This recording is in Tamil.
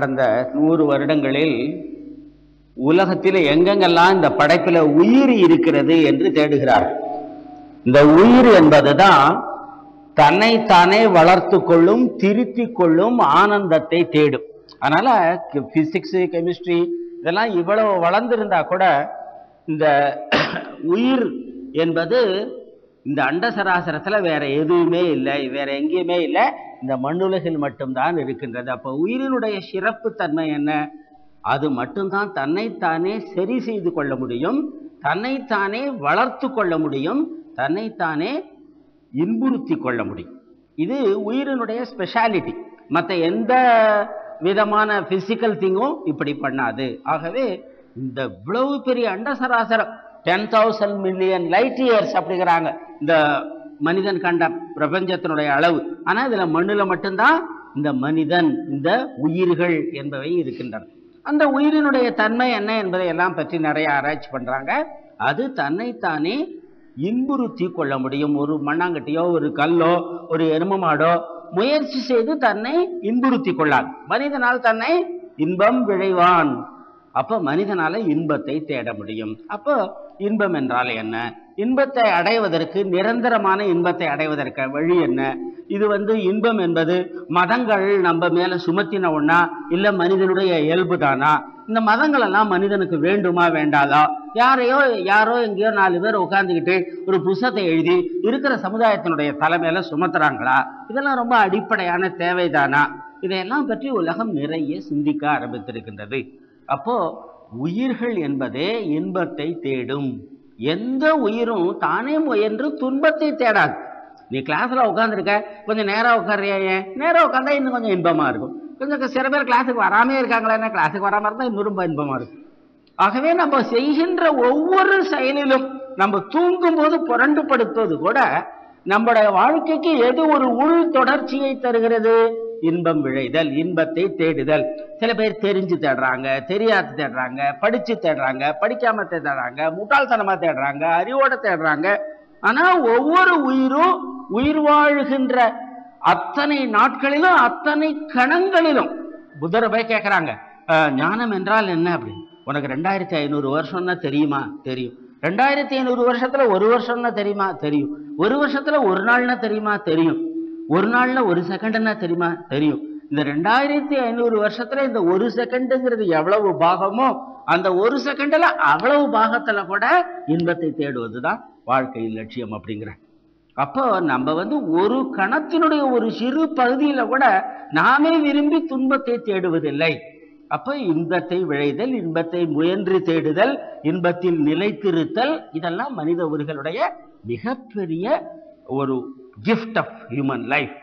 கடந்த நூறு வருடங்களில் உலகத்தில் எங்கெங்கெல்லாம் இந்த படைப்பில் உயிர் இருக்கிறது என்று தேடுகிறார்கள் இந்த உயிர் என்பதுதான் தன்னைத்தானே வளர்த்து கொள்ளும் திருத்திக் கொள்ளும் ஆனந்தத்தை தேடும் அதனால பிசிக்ஸ் கெமிஸ்ட்ரி இதெல்லாம் இவ்வளவு வளர்ந்திருந்தா கூட இந்த உயிர் என்பது இந்த அண்ட சராசரத்துல வேற எதுவுமே இல்லை வேற எங்கேயுமே இல்லை இந்த மண்ணுலகில் மட்டும்தான் இருக்கின்றது அப்போ உயிரினுடைய சிறப்பு தன்மை என்ன அது மட்டும்தான் தன்னைத்தானே சரி செய்து கொள்ள முடியும் தன்னைத்தானே வளர்த்து கொள்ள முடியும் தன்னைத்தானே இன்புறுத்தி கொள்ள முடியும் இது உயிரினுடைய ஸ்பெஷாலிட்டி மற்ற எந்த விதமான பிசிக்கல் திங்கும் இப்படி பண்ணாது ஆகவே இந்த இவ்வளவு பெரிய அண்ட சராசரம் ten thousand million light years அப்படிங்கிறாங்க இந்த மனிதன் கண்ட பிரபஞ்சத்தினுடைய அளவு ஆனா இதுல மண்ணுல மட்டும்தான் இந்த மனிதன் இந்த உயிர்கள் என்பவை இருக்கின்றன அந்த உயிரினுடைய தன்மை என்ன என்பதை எல்லாம் பற்றி நிறைய ஆராய்ச்சி பண்றாங்க அது தன்னைத்தானே இன்புறுத்தி கொள்ள முடியும் ஒரு மண்ணாங்கட்டியோ ஒரு கல்லோ ஒரு எரும மாடோ முயற்சி செய்து தன்னை இன்புறுத்தி கொள்ளாது மனிதனால் தன்னை இன்பம் விழைவான் அப்போ மனிதனால இன்பத்தை தேட முடியும் அப்போ இன்பம் என்றால் என்ன இன்பத்தை அடைவதற்கு நிரந்தரமான இன்பத்தை அடைவதற்கு வழி என்ன இது வந்து இன்பம் என்பது மதங்கள் நம்ம மேல சுமத்தின ஒண்ணா இல்ல மனிதனுடைய இயல்பு தானா இந்த மதங்கள் எல்லாம் மனிதனுக்கு வேண்டுமா வேண்டாதா யாரையோ யாரோ எங்கேயோ நாலு பேர் உட்கார்ந்துக்கிட்டு ஒரு புஸ்தத்தை எழுதி இருக்கிற சமுதாயத்தினுடைய தலைமையில சுமத்துறாங்களா இதெல்லாம் ரொம்ப அடிப்படையான தேவைதானா இதையெல்லாம் பற்றி உலகம் நிறைய சிந்திக்க ஆரம்பித்திருக்கின்றது அப்போ உயிர்கள் என்பதே இன்பத்தை தேடும் எந்த உயிரும் தானே முயன்று துன்பத்தை தேடாது நீ கிளாஸ்ல உட்காந்துருக்க கொஞ்சம் நேரம் உட்காரியா ஏன் நேரம் உட்காந்தா இன்னும் கொஞ்சம் இன்பமா இருக்கும் கொஞ்சம் சில பேர் கிளாஸுக்கு வராமே இருக்காங்களா கிளாஸுக்கு வராம இருந்தா இன்னும் ரொம்ப இன்பமா இருக்கும் ஆகவே நம்ம செய்கின்ற ஒவ்வொரு செயலிலும் நம்ம தூங்கும் போது புரண்டு படுத்துவது கூட நம்முடைய வாழ்க்கைக்கு எது ஒரு உள் தொடர்ச்சியை தருகிறது இன்பம் விழைதல் இன்பத்தை தேடுதல் சில பேர் தெரிஞ்சு தேடுறாங்க தெரியாது தேடுறாங்க படிச்சு தேடுறாங்க படிக்காம தேடுறாங்க முட்டாள்தனமா தேடுறாங்க அறிவோட தேடுறாங்க ஆனா ஒவ்வொரு உயிரும் உயிர் வாழுகின்ற அத்தனை நாட்களிலும் அத்தனை கணங்களிலும் புத்தரை போய் கேட்கறாங்க "அஹ், ஞானம் என்றால் என்ன அப்படின்னு உனக்கு ரெண்டாயிரத்தி ஐநூறு வருஷம்னா தெரியுமா தெரியும் ரெண்டாயிரத்தி ஐநூறு வருஷத்துல ஒரு வருஷம்னா தெரியுமா தெரியும் ஒரு வருஷத்துல ஒரு நாள்னா தெரியுமா தெரியும் ஒரு நாள்ல ஒரு செகண்ட்னா தெரியுமா தெரியும் இந்த ரெண்டாயிரத்தி ஐநூறு வருஷத்துல இந்த ஒரு செகண்டுங்கிறது எவ்வளவு பாகமோ அந்த ஒரு செகண்ட்ல அவ்வளவு பாகத்துல கூட இன்பத்தை தேடுவதுதான் வாழ்க்கையின் லட்சியம் அப்படிங்கிற அப்போ நம்ம வந்து ஒரு கணத்தினுடைய ஒரு சிறு பகுதியில கூட நாமே விரும்பி துன்பத்தை தேடுவதில்லை அப்ப இன்பத்தை விழைதல் இன்பத்தை முயன்று தேடுதல் இன்பத்தில் நிலைத்திருத்தல் இதெல்லாம் மனித உயிர்களுடைய மிகப்பெரிய ஒரு கிஃப்ட் ஆஃப் ஹியூமன் லைஃப்